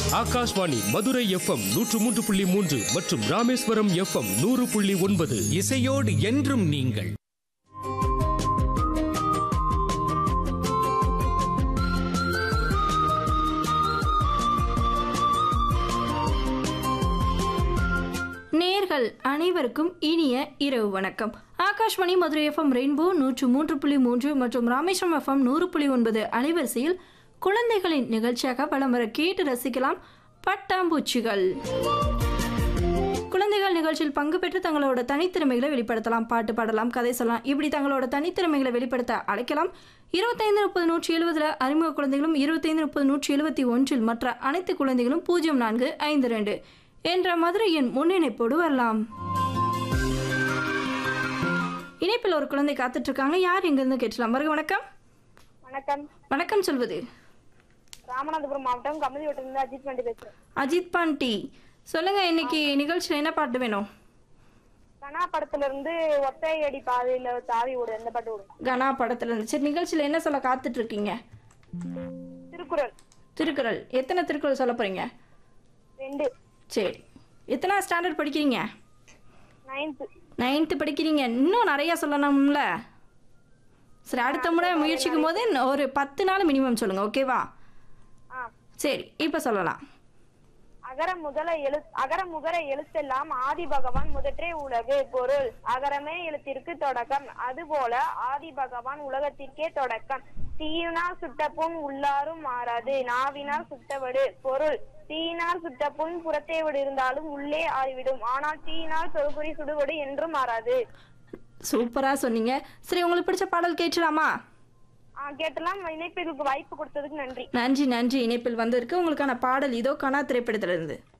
Akashvani Madurai FM நூற்று மூன்று புள்ளி மூன்று மற்றும் ராமேஸ்வரம் எஃப்எம் நூறு புள்ளி ஒன்பது இசையோடு என்றும் நீங்கள் நேர்கள் அனைவருக்கும் இனிய இரவு வணக்கம் ஆகாஷ்வாணி மதுரை எஃப்எம் ரெயின்போ நூற்று மூன்று புள்ளி மூன்று மற்றும் ராமேஸ்வரம் எஃப்எம் நூறு புள்ளி ஒன்பது அலைவரிசையில் குழந்தைகளின் நிகழ்ச்சியாக வலம் வர கேட்டு ரசிக்கலாம் பட்டாம்பூச்சிகள் குழந்தைகள் நிகழ்ச்சியில் பங்கு பெற்று தங்களோட தனித்திறமைகளை வெளிப்படுத்தலாம் பாட்டு பாடலாம் கதை சொல்லலாம் இப்படி தங்களோட தனித்திறமைகளை வெளிப்படுத்த அழைக்கலாம் இருபத்தைந்து முப்பது நூற்றி எழுபதுல அறிமுக குழந்தைகளும் இருபத்தைந்து முப்பது நூற்றி எழுபத்தி ஒன்றில் மற்ற அனைத்து குழந்தைகளும் பூஜ்ஜியம் நான்கு ஐந்து ரெண்டு என்ற மதுரை எண் முன்னிணைப்போடு வரலாம் இணைப்பில் ஒரு குழந்தை காத்துட்டு இருக்காங்க யார் எங்கிருந்து கேட்டலாம் வருக வணக்கம் வணக்கம் வணக்கம் சொல்வது ராமநாதபுரம் மாவட்டம் கமதி வட்டத்திலிருந்து அஜித் பாண்டி பேசுறேன் அஜித் பாண்டி சொல்லுங்க இன்னைக்கு நிகழ்ச்சியில் என்ன பாட்டு வேணும் கனா படத்துல இருந்து ஒத்தை அடி பாதையில தாவி ஓடு எந்த பாட்டு ஓடும் கனா படத்துல இருந்து சரி நிகழ்ச்சியில் என்ன சொல்ல காத்துட்டு இருக்கீங்க திருக்குறள் திருக்குறள் எத்தனை திருக்குறள் சொல்ல போறீங்க ரெண்டு சரி எத்தனை ஸ்டாண்டர்ட் படிக்கிறீங்க நைன்த்து நைன்த்து படிக்கிறீங்க இன்னும் நிறையா சொல்லணும்ல சரி அடுத்த முறை முயற்சிக்கும் போது இன்னும் ஒரு பத்து நாள் மினிமம் சொல்லுங்க ஓகேவா ஆ சரி இப்போ சொல்லலாம் அகர முதல எழு அகர முகர எழுத்தெல்லாம் ஆதி பகவான் முதற்றே உலகு பொருள் அகரமே எழுத்திற்கு தொடக்கம் அதுபோல ஆதி பகவான் உலகத்திற்கே தொடக்கம் தீயினால் சுட்ட புண் உள்ளாரும் மாறாது நாவினால் சுட்டவடு பொருள் தீயினால் சுட்ட புண் புறத்தே விடு இருந்தாலும் உள்ளே ஆறிவிடும் ஆனால் தீயினால் தொல்குறி சுடுவடு என்றும் மாறாது சூப்பராக சொன்னீங்க சரி உங்களுக்கு பிடிச்ச பாடல் கேட்கலாமா ஆ, கேட்டெல்லாம் இணைப்பிற்கு வாய்ப்பு கொடுத்ததுக்கு நன்றி நன்றி நன்றி இணைப்பில் வந்திருக்கு உங்களுக்கான பாடல் இதோ கனா திரைப்படத்திலிருந்து